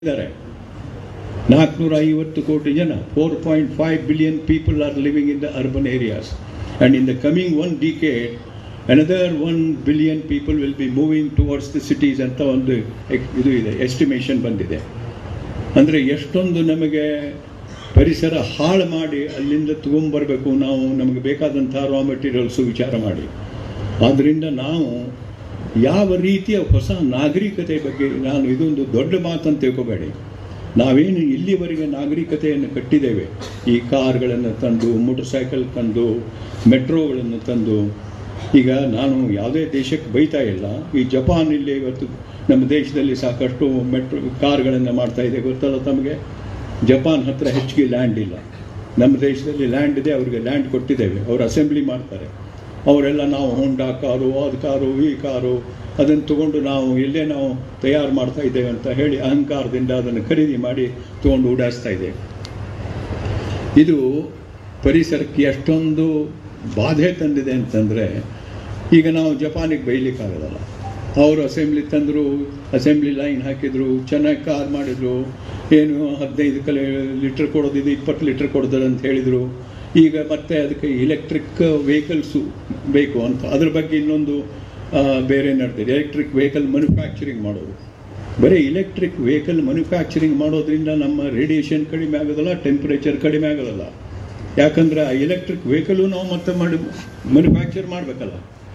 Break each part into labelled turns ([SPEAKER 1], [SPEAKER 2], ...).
[SPEAKER 1] ಇದ್ದಾರೆ ನಾಲ್ಕುನೂರ ಐವತ್ತು ಕೋಟಿ ಜನ four point five billion people are living in the urban areas and in the coming one decade another one billion people will be moving towards the cities ಅಂತ ಒಂದು ಎಕ್- ಇದು ಇದೆ ಎಸ್ಟಿಮೇಷನ್ ಬಂದಿದೆ ಅಂದರೆ ಎಷ್ಟೊಂದು ನಮಗೆ ಪರಿಸರ ಹಾಳು ಮಾಡಿ ಅಲ್ಲಿಂದ ತಗೊಂಬರ್ಬೇಕು ನಾವು ನಮಗೆ ಬೇಕಾದಂಥ ರಾ ಮೆಟೀರಿಯಲ್ಸು ವಿಚಾರ ಮಾಡಿ ಆದ್ದರಿಂದ ನಾವು ಯಾವ ರೀತಿಯ ಹೊಸ ನಾಗರಿಕತೆ ಬಗ್ಗೆ ನಾನು ಇದೊಂದು ದೊಡ್ಡ ಮಾತಂತ ತಿಳ್ಕೊಬೇಡಿ ನಾವೇನು ಇಲ್ಲಿವರೆಗೆ ನಾಗರಿಕತೆಯನ್ನು ಕಟ್ಟಿದ್ದೇವೆ ಈ ಕಾರ್ಗಳನ್ನು ತಂದು ಮೋಟರ್ ಸೈಕಲ್ ತಂದು ಮೆಟ್ರೋಗಳನ್ನು ತಂದು ಈಗ ನಾನು ಯಾವುದೇ ದೇಶಕ್ಕೆ ಬೈತಾ ಇಲ್ಲ ಈ ಜಪಾನ್ ಇಲ್ಲಿ ಇವತ್ತು ನಮ್ಮ ದೇಶದಲ್ಲಿ ಸಾಕಷ್ಟು ಮೆಟ್ರೋ ಕಾರ್ಗಳನ್ನು ಮಾಡ್ತಾ ಇದೆ ಗೊತ್ತಲ್ಲ ತಮಗೆ ಜಪಾನ್ ಹತ್ರ ಹೆಚ್ಚಿಗೆ ಲ್ಯಾಂಡ್ ಇಲ್ಲ ನಮ್ಮ ದೇಶದಲ್ಲಿ ಲ್ಯಾಂಡ್ ಇದೆ ಅವರಿಗೆ ಲ್ಯಾಂಡ್ ಕೊಟ್ಟಿದ್ದೇವೆ ಅವರು ಅಸೆಂಬ್ಲಿ ಮಾಡ್ತಾರೆ ಅವರೆಲ್ಲ ನಾವು ಹೋಂಡಾ ಕಾರು ಅದು ಕಾರು ಈ ಕಾರು ಅದನ್ನು ತಗೊಂಡು ನಾವು ಎಲ್ಲೇ ನಾವು ತಯಾರು ಮಾಡ್ತಾ ಇದ್ದೇವೆ ಅಂತ ಹೇಳಿ ಅಹಂಕಾರದಿಂದ ಅದನ್ನು ಖರೀದಿ ಮಾಡಿ ತಗೊಂಡು ಓಡಾಡಿಸ್ತಾ ಇದ್ದೇವೆ ಇದು ಪರಿಸರಕ್ಕೆ ಎಷ್ಟೊಂದು ಬಾಧೆ ತಂದಿದೆ ಅಂತಂದರೆ ಈಗ ನಾವು ಜಪಾನಿಗೆ ಬೈಲಿಕ್ಕಾಗೋದಲ್ಲ ಅವರು ಅಸೆಂಬ್ಲಿ ತಂದರು ಅಸೆಂಬ್ಲಿ ಲೈನ್ ಹಾಕಿದರು ಚೆನ್ನಾಗಿ ಕಾರ್ ಮಾಡಿದರು ಏನು ಹದಿನೈದು ಕಲೆ ಲೀಟ್ರ್ ಕೊಡೋದಿದು ಇಪ್ಪತ್ತು ಲೀಟ್ರ್ ಕೊಡೋದು ಅಂತ ಹೇಳಿದರು ಈಗ ಮತ್ತೆ ಅದಕ್ಕೆ ಇಲೆಕ್ಟ್ರಿಕ್ ವೆಹಿಕಲ್ಸು ಬೇಕು ಅಂತ ಅದ್ರ ಬಗ್ಗೆ ಇನ್ನೊಂದು ಆ, ಬೇರೆ ನಡೆದಿದೆ ಎಲೆಕ್ಟ್ರಿಕ್ ವೆಹಿಕಲ್ ಮ್ಯಾನುಫ್ಯಾಕ್ಚರಿಂಗ್ ಮಾಡೋದು ಬರೀ ಇಲೆಕ್ಟ್ರಿಕ್ ವೆಹಿಕಲ್ ಮ್ಯಾನುಫ್ಯಾಕ್ಚರಿಂಗ್ ಮಾಡೋದ್ರಿಂದ ನಮ್ಮ ರೇಡಿಯೇಷನ್ ಕಡಿಮೆ ಆಗೋದಲ್ಲ ಟೆಂಪ್ರೇಚರ್ ಕಡಿಮೆ ಆಗೋದಲ್ಲ ಯಾಕಂದ್ರೆ ಆ ಎಲೆಕ್ಟ್ರಿಕ್ ವೆಹಿಕಲು ನಾವು ಮತ್ತೆ ಮಾಡಿ ಮ್ಯಾನುಫ್ಯಾಕ್ಚರ್ ಮಾಡಬೇಕಲ್ಲ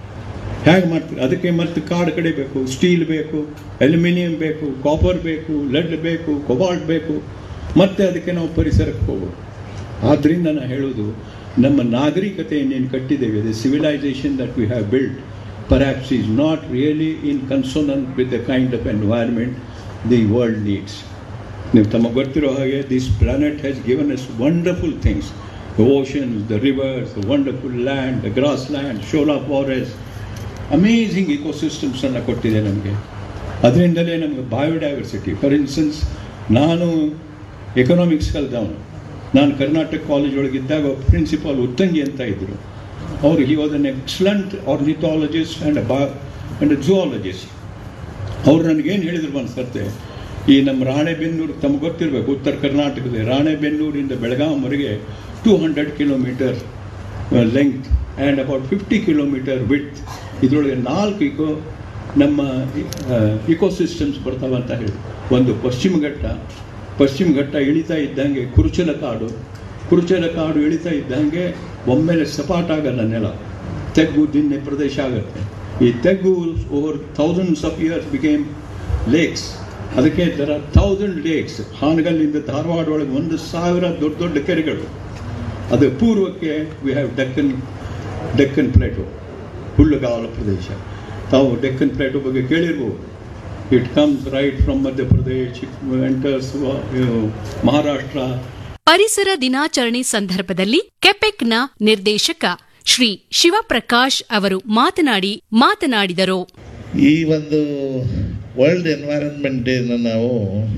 [SPEAKER 1] ಹೇಗೆ ಮಾಡ್ತೀವಿ ಅದಕ್ಕೆ ಮತ್ತೆ ಕಾಡು ಕಡೆ ಬೇಕು ಸ್ಟೀಲ್ ಬೇಕು ಅಲ್ಯೂಮಿನಿಯಂ ಬೇಕು ಕಾಪರ್ ಬೇಕು ಲೆಡ್ ಬೇಕು ಕೊಬಾಲ್ಟ್ ಬೇಕು ಮತ್ತೆ ಅದಕ್ಕೆ ನಾವು ಪರಿಸರಕ್ಕೆ ಹೋಗೋದು ಆದ್ದರಿಂದ ನಾನು ಹೇಳೋದು ನಮ್ಮ ನಾಗರಿಕತೆಯನ್ನೇನು ಕಟ್ಟಿದ್ದೇವೆ the civilization that we have build perhaps is not really in consonant with the kind of environment the world needs. ನೀವು ತಮಗೆ ಗೊತ್ತಿರೋ ಹಾಗೆ this planet has given us wonderful things the oceans the rivers the wonderful land the grassland shola forest amazing ಇಕೋಸಿಸ್ಟಮ್ಸನ್ನು ಕೊಟ್ಟಿದೆ ನಮಗೆ ಅದರಿಂದಲೇ ನಮಗೆ biodiversity for instance ನಾನು ಎಕನಾಮಿಕ್ಸ್ ಕಲ್ತವನು ನಾನು ಕರ್ನಾಟಕ ಕಾಲೇಜ್ ಒಳಗಿದ್ದಾಗ ಪ್ರಿನ್ಸಿಪಾಲ್ ಉತ್ತಂಗಿ ಅಂತ ಇದ್ದರು ಅವರು he was an excellent ornithologist and ಬಾ ಆ್ಯಂಡ್ ಜುವಾಲಜಿಸ್ಟ್ ಅವ್ರು ನನಗೇನು ಹೇಳಿದ್ರು ಒಂದು ಸರ್ತೆ ಈ ನಮ್ಮ ರಾಣೆಬೆನ್ನೂರು ತಮಗೆ ಗೊತ್ತಿರಬೇಕು ಉತ್ತರ ಕರ್ನಾಟಕದ ರಾಣೆಬೆನ್ನೂರಿಂದ ಬೆಳಗಾಂವರೆಗೆ two hundred kilometre length and about fifty kilometre width ಇದರೊಳಗೆ ನಾಲ್ಕು ಇಕೋ ನಮ್ಮ ಇಕೋಸಿಸ್ಟಮ್ಸ್ ಬರ್ತಾವೆ ಅಂತ ಹೇಳಿ ಒಂದು ಪಶ್ಚಿಮ ಘಟ್ಟ ಪಶ್ಚಿಮ ಘಟ್ಟ ಇಳಿತಾ ಇದ್ದಂಗೆ ಕುರುಚಲ ಕಾಡು ಕುರುಚಲ ಕಾಡು ಇಳಿತಾ ಇದ್ದಂಗೆ ಒಮ್ಮೆಲೆ ಸಪಾಟ ಆಗಲ್ಲ ನೆಲ ತೆಗ್ಗು ದಿನ್ನೆ ಪ್ರದೇಶ ಆಗುತ್ತೆ ಈ ತೆಗ್ಗು over thousands of years became lakes ಅದಕ್ಕೆ ದರ ಥೌಸಂಡ್ ಲೇಕ್ಸ್ ಹಾನಗಲ್ಲಿಂದ ಧಾರವಾಡ ಒಳಗೆ ಒಂದು ಸಾವಿರ ದೊಡ್ಡ ದೊಡ್ಡ ಕೆರೆಗಳು ಅದು ಪೂರ್ವಕ್ಕೆ we have Deccan Deccan plate ಹುಲ್ಲುಗಾವಲ ಪ್ರದೇಶ ತಾವು ಡೆಕ್ಕನ್ ಪ್ಲೇಟು ಬಗ್ಗೆ ಕೇಳಿರ್ಬೋದು it comes right from Madhya Pradesh enters Maharashtra
[SPEAKER 2] ಪರಿಸರ ದಿನಾಚರಣೆ ಸಂದರ್ಭದಲ್ಲಿ ಕೆಪೆಕ್ನ ನಿರ್ದೇಶಕ ಶ್ರೀ ಶಿವಪ್ರಕಾಶ್ ಅವರು ಮಾತನಾಡಿ ಮಾತನಾಡಿದರು
[SPEAKER 3] ಈ ಒಂದು ವರ್ಲ್ಡ್ ಎನ್ವೈರನ್ಮೆಂಟ್ ಡೇನ ನಾವು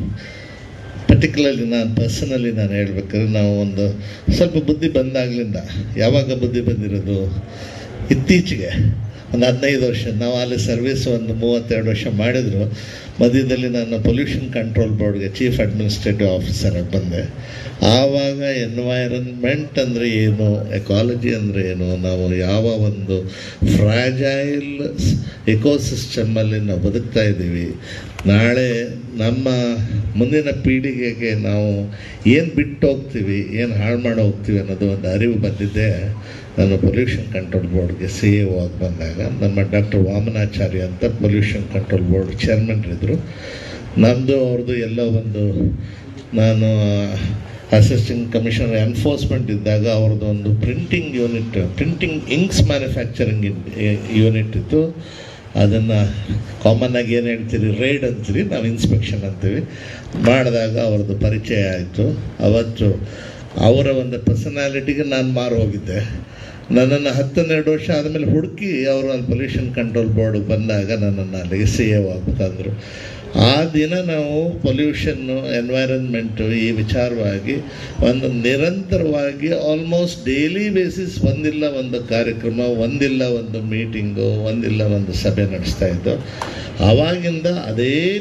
[SPEAKER 3] ಪರ್ಟಿಕ್ಯುಲರ್ಲಿ ನಾನು ಪರ್ಸನಲಿ ನಾನು ಹೇಳ್ಬೇಕಾದ್ರೆ ನಾವು ಒಂದು ಸ್ವಲ್ಪ ಬುದ್ಧಿ ಬಂದಾಗಲಿಂದ ಯಾವಾಗ ಬುದ್ಧಿ ಬಂದಿರೋದು ಇತ್ತೀಚೆಗೆ ಒಂದು ಹದಿನೈದು ವರ್ಷ ನಾವು ಅಲ್ಲಿ ಸರ್ವಿಸ್ ಒಂದು ಮೂವತ್ತೆರಡು ವರ್ಷ ಮಾಡಿದ್ರು ಮಧ್ಯದಲ್ಲಿ ನಾನು ಪೊಲ್ಯೂಷನ್ ಕಂಟ್ರೋಲ್ ಬೋರ್ಡ್ಗೆ ಚೀಫ್ ಅಡ್ಮಿನಿಸ್ಟ್ರೇಟಿವ್ ಆಫೀಸರ್ ಆಗಿ ಬಂದೆ ಆವಾಗ ಎನ್ವೈರನ್ಮೆಂಟ್ ಅಂದರೆ ಏನು ಎಕಾಲಜಿ ಅಂದರೆ ಏನು ನಾವು ಯಾವ ಒಂದು ಫ್ರಾಜೈಲ್ ಎಕೋಸಿಸ್ಟಮಲ್ಲಿ ನಾವು ಬದುಕ್ತಾ ಇದ್ದೀವಿ ನಾಳೆ ನಮ್ಮ ಮುಂದಿನ ಪೀಳಿಗೆಗೆ ನಾವು ಏನು ಬಿಟ್ಟು ಹೋಗ್ತೀವಿ ಏನು ಹಾಳು ಮಾಡಿ ಹೋಗ್ತೀವಿ ಅನ್ನೋದು ಒಂದು ಅರಿವು ಬಂದಿದ್ದೆ ನಾನು ಪೊಲ್ಯೂಷನ್ ಕಂಟ್ರೋಲ್ ಬೋರ್ಡ್ಗೆ ಸಿ ಎ ಆಗಿ ಬಂದಾಗ ನಮ್ಮ ಡಾಕ್ಟರ್ ವಾಮನಾಚಾರ್ಯ ಅಂತ ಪೊಲ್ಯೂಷನ್ ಕಂಟ್ರೋಲ್ ಬೋರ್ಡ್ ಚೇರ್ಮನ್ ಇದ್ದರು ನಮ್ಮದು ಅವ್ರದ್ದು ಎಲ್ಲ ಒಂದು ನಾನು ಅಸಿಸ್ಟೆಂಟ್ ಕಮಿಷನರ್ ಎನ್ಫೋರ್ಸ್ಮೆಂಟ್ ಇದ್ದಾಗ ಅವ್ರದ್ದು ಒಂದು printing unit printing inks manufacturing unit ಇತ್ತು ಅದನ್ನು ಕಾಮನ್ ಆಗಿ ಏನು ಹೇಳ್ತೀರಿ ರೈಡ್ ಅಂತೀರಿ ನಾವು ಇನ್ಸ್ಪೆಕ್ಷನ್ ಅಂತೀವಿ ಮಾಡಿದಾಗ ಅವ್ರದ್ದು ಪರಿಚಯ ಆಯಿತು ಅವತ್ತು ಅವರ ಒಂದು ಪರ್ಸನಾಲಿಟಿಗೆ ನಾನು ಮಾರು ಹೋಗಿದ್ದೆ ನನ್ನನ್ನು ಹತ್ತನ್ನೆರಡು ವರ್ಷ ಆದಮೇಲೆ ಹುಡುಕಿ ಅವರು ಅಲ್ಲಿ ಪೊಲ್ಯೂಷನ್ ಕಂಟ್ರೋಲ್ ಬೋರ್ಡ್ ಬಂದಾಗ ನನ್ನನ್ನು ಅಲ್ಲಿಗೆ ಸಿ ಎ ತಂದರು ಆ ದಿನ ನಾವು ಪೊಲ್ಯೂಷನ್ನು ಎನ್ವೈರನ್ಮೆಂಟು ಈ ವಿಚಾರವಾಗಿ ಒಂದು ನಿರಂತರವಾಗಿ ಆಲ್ಮೋಸ್ಟ್ ಡೈಲಿ ಬೇಸಿಸ್ ಒಂದಿಲ್ಲ ಒಂದು ಕಾರ್ಯಕ್ರಮ ಒಂದಿಲ್ಲ ಒಂದು ಮೀಟಿಂಗು ಒಂದಿಲ್ಲ ಒಂದು ಸಭೆ ನಡೆಸ್ತಾ ಇದ್ದು ಆವಾಗಿಂದ ಅದೇ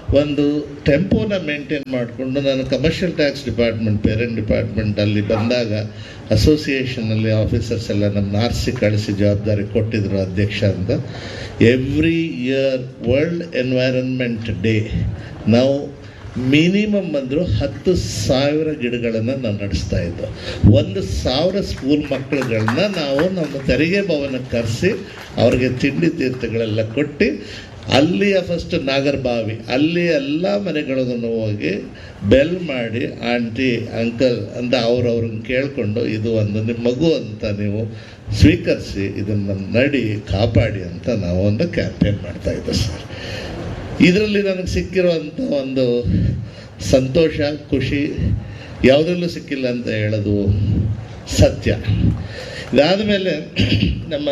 [SPEAKER 3] ಒಂದು ಟೆಂಪೋನ ಮೇಂಟೈನ್ ಮಾಡಿಕೊಂಡು ನಾನು commercial tax department parent department ಅಲ್ಲಿ ಬಂದಾಗ ಅಸೋಸಿಯೇಷನಲ್ಲಿ ಆಫೀಸರ್ಸ್ ಎಲ್ಲ ನಮ್ಮನ್ನ ಆರಿಸಿ ಕಳಿಸಿ ಜವಾಬ್ದಾರಿ ಕೊಟ್ಟಿದ್ರು ಅಧ್ಯಕ್ಷ ಅಂತ every year world environment day ನಾವು ಮಿನಿಮಮ್ ಅಂದರೂ ಹತ್ತು ಸಾವಿರ ಗಿಡಗಳನ್ನು ನಾವು ನಡೆಸ್ತಾ ಇದ್ದೋ ಒಂದು ಸಾವಿರ ಸ್ಕೂಲ್ ಮಕ್ಕಳುಗಳನ್ನ ನಾವು ನಮ್ಮ ತೆರಿಗೆ ಭವನಕ್ಕೆ ಕರೆಸಿ ಅವ್ರಿಗೆ ತಿಂಡಿ ತೀರ್ಥಗಳೆಲ್ಲ ಕೊಟ್ಟು ಅಲ್ಲಿಯ ಫಸ್ಟ್ ನಾಗರಬಾವಿ ಅಲ್ಲಿ ಎಲ್ಲ ಮನೆಗಳಿಗೂ ಹೋಗಿ ಬೆಲ್ ಮಾಡಿ ಆಂಟಿ ಅಂಕಲ್ ಅಂತ ಅವ್ರವ್ರನ್ನ ಕೇಳಿಕೊಂಡು ಇದು ಒಂದು ನಿಮ್ಮ ಮಗು ಅಂತ ನೀವು ಸ್ವೀಕರಿಸಿ ಇದನ್ನು ನಡಿ ಕಾಪಾಡಿ ಅಂತ ನಾವು ಒಂದು ಕ್ಯಾಂಪೇನ್ ಮಾಡ್ತಾ ಇದ್ದೋ ಸರ್ ಇದರಲ್ಲಿ ನನಗೆ ಸಿಕ್ಕಿರುವಂಥ ಒಂದು ಸಂತೋಷ ಖುಷಿ ಯಾವುದರಲ್ಲೂ ಸಿಕ್ಕಿಲ್ಲ ಅಂತ ಹೇಳೋದು ಸತ್ಯ ಇದಾದ ಮೇಲೆ ನಮ್ಮ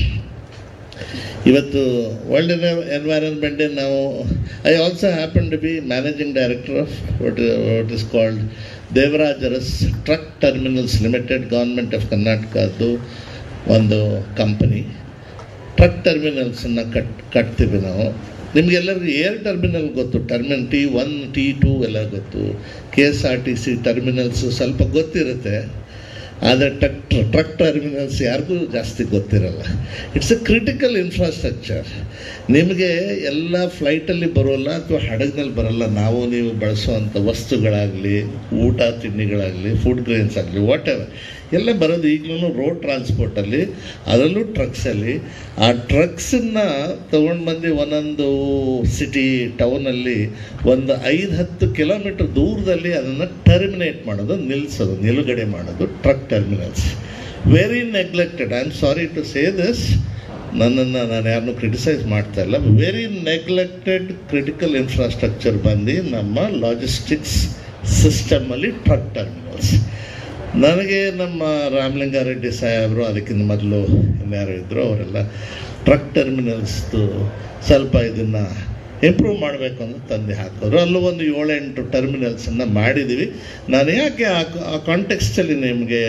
[SPEAKER 3] ಇವತ್ತು ವರ್ಲ್ಡ್ ಎನ್ವೈರನ್ಮೆಂಟ್ ಡೇ ನಾವು I also happen to be managing director of what what is called Devaraj Urs truck terminals limited government of ಕರ್ನಾಟಕದ್ದು ಒಂದು ಕಂಪನಿ ಟ್ರಕ್ ಟರ್ಮಿನಲ್ಸನ್ನು ಕಟ್ ಕಟ್ತೀವಿ ನಾವು ನಿಮಗೆಲ್ಲರಿಗೂ ಏರ್ ಟರ್ಮಿನಲ್ ಗೊತ್ತು terminal T one T two ಎಲ್ಲ ಗೊತ್ತು K S R T C terminals ಸ್ವಲ್ಪ ಗೊತ್ತಿರುತ್ತೆ ಆದರೆ ಟ್ರಕ್ ಟ್ರಕ್ ಟರ್ಮಿನಲ್ಸ್ ಯಾರಿಗೂ ಜಾಸ್ತಿ ಗೊತ್ತಿರಲ್ಲ ಇಟ್ಸ್ ಎ ಕ್ರಿಟಿಕಲ್ ಇನ್ಫ್ರಾಸ್ಟ್ರಕ್ಚರ್ ನಿಮಗೆ ಎಲ್ಲ ಫ್ಲೈಟಲ್ಲಿ ಬರೋಲ್ಲ ಅಥವಾ ಹಡಗಿನಲ್ಲಿ ಬರೋಲ್ಲ ನಾವು ನೀವು ಬಳಸುವಂಥ ವಸ್ತುಗಳಾಗಲಿ ಊಟ ತಿಂಡಿಗಳಾಗಲಿ ಫುಡ್ ಗ್ರೇನ್ಸ್ ಆಗಲಿ ವಾಟ್ ಎವರ್ ಎಲ್ಲ ಬರೋದು ಈಗಲೂ ರೋಡ್ ಟ್ರಾನ್ಸ್ಪೋರ್ಟಲ್ಲಿ ಅದರಲ್ಲೂ ಟ್ರಕ್ಸಲ್ಲಿ ಆ ಟ್ರಕ್ಸನ್ನು ತೊಗೊಂಡು ಬಂದು ಒಂದೊಂದು ಸಿಟಿ ಟೌನಲ್ಲಿ ಒಂದು ಐದು ಹತ್ತು ಕಿಲೋಮೀಟ್ರ್ ದೂರದಲ್ಲಿ ಅದನ್ನು ಟರ್ಮಿನೇಟ್ ಮಾಡೋದು ನಿಲ್ಲಿಸೋದು ನಿಲುಗಡೆ ಮಾಡೋದು truck terminals very neglected I am sorry to say this ನನ್ನನ್ನು ನಾನು ಯಾರನ್ನೂ ಕ್ರಿಟಿಸೈಸ್ ಮಾಡ್ತಾ ಇಲ್ಲ ವೆರಿ ನೆಗ್ಲೆಕ್ಟೆಡ್ ಕ್ರಿಟಿಕಲ್ ಇನ್ಫ್ರಾಸ್ಟ್ರಕ್ಚರ್ ಬಂದು ನಮ್ಮ ಲಾಜಿಸ್ಟಿಕ್ಸ್ ಸಿಸ್ಟಮಲ್ಲಿ ಟ್ರಕ್ ಟರ್ಮಿನಲ್ಸ್ ನನಗೆ ನಮ್ಮ ರಾಮಲಿಂಗಾರೆಡ್ಡಿ ಸಾಹೇಬರು ಅದಕ್ಕಿಂತ ಮೊದಲು ಇನ್ಯಾರು ಇದ್ದರು ಅವರೆಲ್ಲ ಟ್ರಕ್ ಟರ್ಮಿನಲ್ಸ್ದು ಸ್ವಲ್ಪ ಇದನ್ನು ಇಂಪ್ರೂವ್ ಮಾಡಬೇಕು ಅಂತ ತಂದು ಹಾಕಿದ್ರು ಅಲ್ಲೂ ಒಂದು ಏಳೆಂಟು ಟರ್ಮಿನಲ್ಸನ್ನು ಮಾಡಿದ್ದೀವಿ ನಾನು ಯಾಕೆ ಆ ಆ ಕಾಂಟೆಕ್ಸ್ಟಲ್ಲಿ ನಿಮಗೆ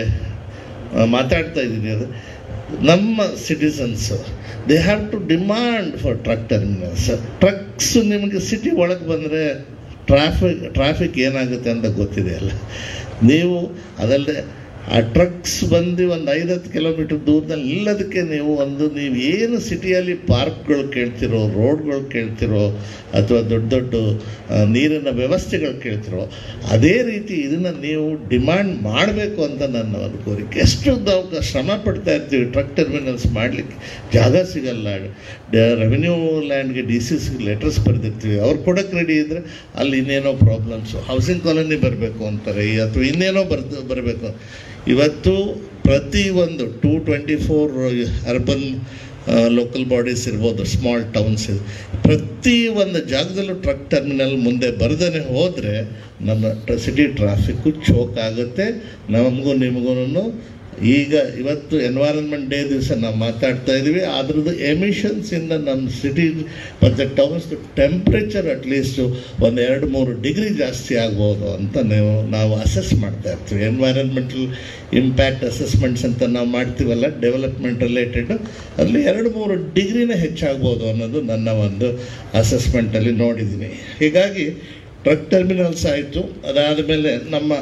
[SPEAKER 3] ಮಾತಾಡ್ತಾ ಇದ್ದೀನಿ ಅದು ನಮ್ಮ citizens they have to demand for truck terminals trucks ನಿಮಗೆ ಸಿಟಿ ಒಳಗೆ ಬಂದರೆ ಟ್ರಾಫಿಕ್ ಟ್ರಾಫಿಕ್ ಏನಾಗುತ್ತೆ ಅಂತ ಗೊತ್ತಿದೆ ಅಲ್ಲ ನೀವು ಅದಲ್ಲದೆ ಆ ಟ್ರಕ್ಸ್ ಬಂದು ಒಂದು ಐದತ್ತು ಕಿಲೋಮೀಟ್ರ್ ದೂರದಲ್ಲಿ ನಿಲ್ಲೋದಕ್ಕೆ ನೀವು ಒಂದು ನೀವು ಏನು ಸಿಟಿಯಲ್ಲಿ ಪಾರ್ಕ್ಗಳು ಕೇಳ್ತಿರೋ ರೋಡ್ಗಳು ಕೇಳ್ತಿರೋ ಅಥವಾ ದೊಡ್ಡ ದೊಡ್ಡ ಆ, ನೀರಿನ ವ್ಯವಸ್ಥೆಗಳು ಕೇಳ್ತಿರೋ ಅದೇ ರೀತಿ ಇದನ್ನು ನೀವು ಡಿಮಾಂಡ್ ಮಾಡಬೇಕು ಅಂತ ನನ್ನ ಒಂದು ಕೋರಿಕೆ ಎಷ್ಟು ನಾವು ಶ್ರಮ ಪಡ್ತಾ ಇರ್ತೀವಿ ಟ್ರಕ್ ಟರ್ಮಿನಲ್ಸ್ ಮಾಡಲಿಕ್ಕೆ ಜಾಗ ಸಿಗಲ್ಲ ರೆವೆನ್ಯೂ ಲ್ಯಾಂಡ್ಗೆ ಡಿ ಸಿ ಸಿ ಲೆಟರ್ಸ್ ಬರೆದಿರ್ತೀವಿ ಅವ್ರು ಕೊಡೋಕ್ಕೆ ರೆಡಿ ಇದ್ದರೆ ಅಲ್ಲಿ ಇನ್ನೇನೋ ಪ್ರಾಬ್ಲಮ್ಸು ಹೌಸಿಂಗ್ ಕಾಲೋನಿ ಬರಬೇಕು ಅಂತಾರೆ ಈ ಅಥವಾ ಇನ್ನೇನೋ ಬರ್ದು ಬರಬೇಕು ಇವತ್ತು ಪ್ರತಿ ಒಂದು two twenty four urban local bodies ಇರ್ಬೋದು ಸ್ಮಾಲ್ ಟೌನ್ಸ್ ಪ್ರತಿ ಒಂದು ಜಾಗದಲ್ಲೂ ಟ್ರಕ್ ಟರ್ಮಿನಲ್ ಮುಂದೆ ಬರ್ದೇ ಹೋದರೆ ನಮ್ಮ ಸಿಟಿ ಟ್ರಾಫಿಕ್ಕು ಚೋಕ್ ಆಗುತ್ತೆ ನಮಗೂ ನಿಮಗೂ ಈಗ ಇವತ್ತು ಎನ್ವೈರನ್ಮೆಂಟ್ ಡೇ ದಿವಸ ನಾವು ಮಾತಾಡ್ತಾ ಇದ್ದೀವಿ ಅದ್ರದ್ದು ಎಮಿಷನ್ಸಿಂದ ನಮ್ಮ ಸಿಟಿ ಮತ್ತು ಟೌನ್ಸ್ ಟೆಂಪ್ರೇಚರ್ ಅಟ್ಲೀಸ್ಟು ಒಂದು ಎರಡು ಮೂರು ಡಿಗ್ರಿ ಜಾಸ್ತಿ ಆಗ್ಬೋದು ಅಂತ ನೀವು ನಾವು ಅಸೆಸ್ ಮಾಡ್ತಾ ಇರ್ತೀವಿ ಎನ್ವೈರನ್ಮೆಂಟಲ್ ಇಂಪ್ಯಾಕ್ಟ್ ಅಸೆಸ್ಮೆಂಟ್ಸ್ ಅಂತ ನಾವು ಮಾಡ್ತೀವಲ್ಲ ಡೆವಲಪ್ಮೆಂಟ್ ರಿಲೇಟೆಡ್ ಅಲ್ಲಿ ಎರಡು ಮೂರು ಡಿಗ್ರಿನೇ ಹೆಚ್ಚಾಗ್ಬೋದು ಅನ್ನೋದು ನನ್ನ ಒಂದು ಅಸೆಸ್ಮೆಂಟಲ್ಲಿ ನೋಡಿದ್ದೀನಿ ಹೀಗಾಗಿ ಟ್ರಕ್ ಟರ್ಮಿನಲ್ಸ್ ಆಯಿತು ಅದಾದ ಮೇಲೆ ನಮ್ಮ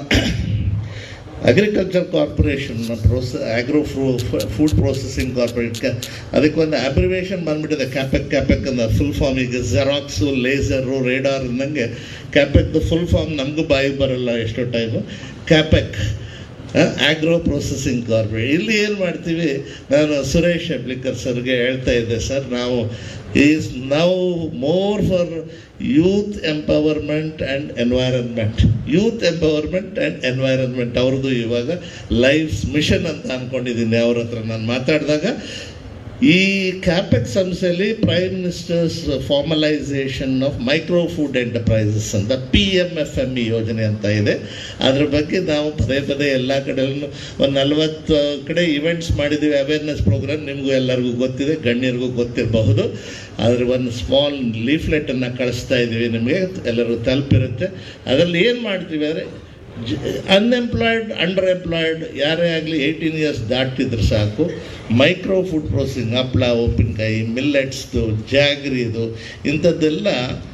[SPEAKER 3] ಅಗ್ರಿಕಲ್ಚರ್ ಕಾರ್ಪೊರೇಷನ್ ಪ್ರೋಸ ಆಗ್ರೋ ಫ್ರೂ ಫುಡ್ ಪ್ರೊಸೆಸಿಂಗ್ ಕಾರ್ಪೊರೇಟ್ ಅದಕ್ಕೊಂದು ಅಬ್ರಿವೇಷನ್ ಬಂದ್ಬಿಟ್ಟಿದೆ ಕ್ಯಾಪೆಕ್ ಕ್ಯಾಪೆಕ್ ಅಂತ ಫುಲ್ ಫಾರ್ಮ್ ಈಗ ಜೆರಾಕ್ಸು ಲೇಸರು ರೇಡಾರ್ ಅಂದಂಗೆ ಕ್ಯಾಪೆಕ್ದು ಫುಲ್ ಫಾರ್ಮ್ ನಮಗೂ ಬಾಯಿಗೆ ಬರಲ್ಲ ಎಷ್ಟೋ time KAPPEC agro processing corporate ಇಲ್ಲಿ ಏನು ಮಾಡ್ತೀವಿ ನಾನು ಸುರೇಶ್ ಹೆಬ್ಳಿಕರ್ ಸರ್ಗೆ ಹೇಳ್ತಾ ಇದ್ದೆ ಸರ್ ನಾವು ಈಸ್ ನಾವು more for youth empowerment and environment youth empowerment and environment ಅವ್ರದ್ದು ಇವಾಗ ಲೈಫ್ಸ್ ಮಿಷನ್ ಅಂತ ಅಂದ್ಕೊಂಡಿದ್ದೀನಿ ಅವ್ರ ಹತ್ರ ನಾನು ಮಾತಾಡಿದಾಗ ಈ ಕ್ಯಾಪೆಕ್ ಸಂಸ್ಥೆಯಲ್ಲಿ prime ministers formalisation of micro food enterprises ಅಂತ P M F M E ಯೋಜನೆ ಅಂತ ಇದೆ ಅದ್ರ ಬಗ್ಗೆ ನಾವು ಪದೇ ಪದೇ ಎಲ್ಲ ಕಡೆಯಲ್ಲೂ ಒಂದು ನಲವತ್ತು ಕಡೆ ಇವೆಂಟ್ಸ್ ಮಾಡಿದ್ದೀವಿ ಅವೇರ್ನೆಸ್ ಪ್ರೋಗ್ರಾಮ್ ನಿಮಗೂ ಎಲ್ಲರಿಗೂ ಗೊತ್ತಿದೆ ಗಣ್ಯರಿಗೂ ಗೊತ್ತಿರಬಹುದು ಆದರೆ ಒಂದು ಸ್ಮಾಲ್ ಲೀಫ್ಲೆಟನ್ನು ಕಳಿಸ್ತಾ ಇದ್ದೀವಿ ನಿಮಗೆ ಎಲ್ಲರೂ ತಲುಪಿರುತ್ತೆ ಅದರಲ್ಲಿ ಏನು ಮಾಡ್ತೀವಿ ಅಂದರೆ ಅನ್ಎಂಪ್ಲಾಯ್ಡ್ ಅಂಡರ್ ಎಂಪ್ಲಾಯ್ಡ್ ಯಾರೇ ಆಗಲಿ ಏಯ್ಟೀನ್ ಇಯರ್ಸ್ ದಾಟಿದ್ರೆ ಸಾಕು ಮೈಕ್ರೋ ಫುಡ್ ಪ್ರೊಸೆಸಿಂಗ್ ಹಪ್ಪಳ ಉಪ್ಪಿನಕಾಯಿ ಮಿಲ್ಲೆಟ್ಸ್ದು ಜಾಗ್ರಿದು ಇಂಥದ್ದೆಲ್ಲ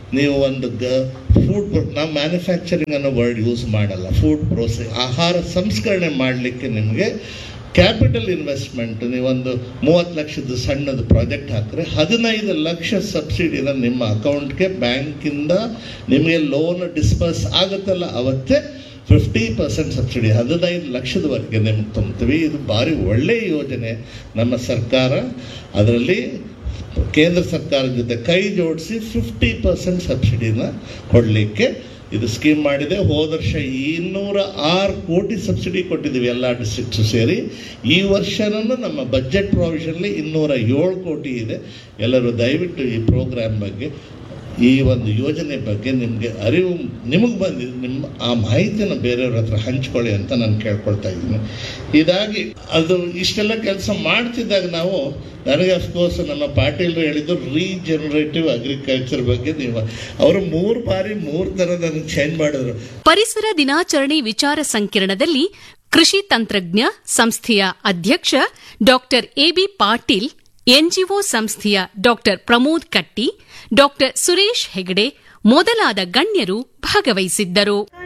[SPEAKER 3] ನೀವು ಒಂದು ಗ ಫುಡ್ ನಾವು ಮ್ಯಾನುಫ್ಯಾಕ್ಚರಿಂಗ್ ಅನ್ನೋ ವರ್ಡ್ ಯೂಸ್ ಮಾಡಲ್ಲ ಫುಡ್ ಪ್ರೋಸೆಸ್ ಆಹಾರ ಸಂಸ್ಕರಣೆ ಮಾಡಲಿಕ್ಕೆ ನಿಮಗೆ ಕ್ಯಾಪಿಟಲ್ ಇನ್ವೆಸ್ಟ್ಮೆಂಟ್ ನೀವೊಂದು ಮೂವತ್ತು ಲಕ್ಷದ ಸಣ್ಣದು ಪ್ರಾಜೆಕ್ಟ್ ಹಾಕಿದ್ರೆ ಹದಿನೈದು ಲಕ್ಷ ಸಬ್ಸಿಡಿನ ನಿಮ್ಮ ಅಕೌಂಟ್ಗೆ ಬ್ಯಾಂಕಿಂದ ನಿಮಗೆ ಲೋನ್ ಡಿಸ್ಪರ್ಸ್ ಆಗುತ್ತಲ್ಲ ಅವತ್ತೇ ಫಿಫ್ಟಿ ಪರ್ಸೆಂಟ್ ಸಬ್ಸಿಡಿ ಹದಿನೈದು ಲಕ್ಷದವರೆಗೆ ನಿಮ್ಗೆ ತುಂಬ್ತೀವಿ ಇದು ಭಾರಿ ಒಳ್ಳೆಯ ಯೋಜನೆ ನಮ್ಮ ಸರ್ಕಾರ ಅದರಲ್ಲಿ ಕೇಂದ್ರ ಸರ್ಕಾರದ ಜೊತೆ ಕೈ ಜೋಡಿಸಿ ಫಿಫ್ಟಿ ಪರ್ಸೆಂಟ್ ಸಬ್ಸಿಡಿನ ಕೊಡಲಿಕ್ಕೆ ಇದು ಸ್ಕೀಮ್ ಮಾಡಿದೆ ಹೋದ ವರ್ಷ ಇನ್ನೂರ ಆರು ಕೋಟಿ ಸಬ್ಸಿಡಿ ಕೊಟ್ಟಿದ್ದೀವಿ ಎಲ್ಲ ಡಿಸ್ಟ್ರಿಕ್ಟ್ಸು ಸೇರಿ ಈ ವರ್ಷನೂ ನಮ್ಮ ಬಜೆಟ್ ಪ್ರಾವಿಷನ್ಲಿ ಇನ್ನೂರ ಏಳು ಕೋಟಿ ಇದೆ ಎಲ್ಲರೂ ದಯವಿಟ್ಟು ಈ ಪ್ರೋಗ್ರಾಮ್ ಬಗ್ಗೆ ಈ ಒಂದು ಯೋಜನೆ ಬಗ್ಗೆ ನಿಮಗೆ ಅರಿವು ನಿಮಗೆ ಬಂದಿದೆ ನಿಮ್ಮ ಆ ಮಾಹಿತಿನ ಬೇರೆಯವ್ರ ಹತ್ರ ಹಂಚ್ಕೊಳ್ಳಿ ಅಂತ ನಾನು ಕೇಳ್ಕೊಳ್ತಾ ಇದ್ದೀನಿ ಇದಾಗಿ ಅದು ಇಷ್ಟೆಲ್ಲ ಕೆಲಸ ಮಾಡ್ತಿದ್ದಾಗ ನಾವು ನನಗೆ ಅಫ್ಕೋರ್ಸ್ ನಮ್ಮ ಪಾಟೀಲ್ರು ಹೇಳಿದ್ದು ರೀಜನರೇಟಿವ್ ಅಗ್ರಿಕಲ್ಚರ್ ಬಗ್ಗೆ ನೀವು ಅವರು ಮೂರು ಬಾರಿ ಮೂರು ಥರ ನನಗೆ ಚೇಂಜ್ ಮಾಡಿದ್ರು
[SPEAKER 2] ಪರಿಸರ ದಿನಾಚರಣೆ ವಿಚಾರ ಸಂಕಿರಣದಲ್ಲಿ ಕೃಷಿ ತಂತ್ರಜ್ಞ ಸಂಸ್ಥೆಯ ಅಧ್ಯಕ್ಷ ಡಾಕ್ಟರ್ ಎಬಿ ಪಾಟೀಲ್ ಎನ್ಜಿಒ ಸಂಸ್ಥೆಯ ಡಾಕ್ಟರ್ ಪ್ರಮೋದ್ ಕಟ್ಟಿ ಡಾಕ್ಟರ್ ಸುರೇಶ್ ಹೆಗಡೆ ಮೊದಲಾದ ಗಣ್ಯರು ಭಾಗವಹಿಸಿದ್ದರು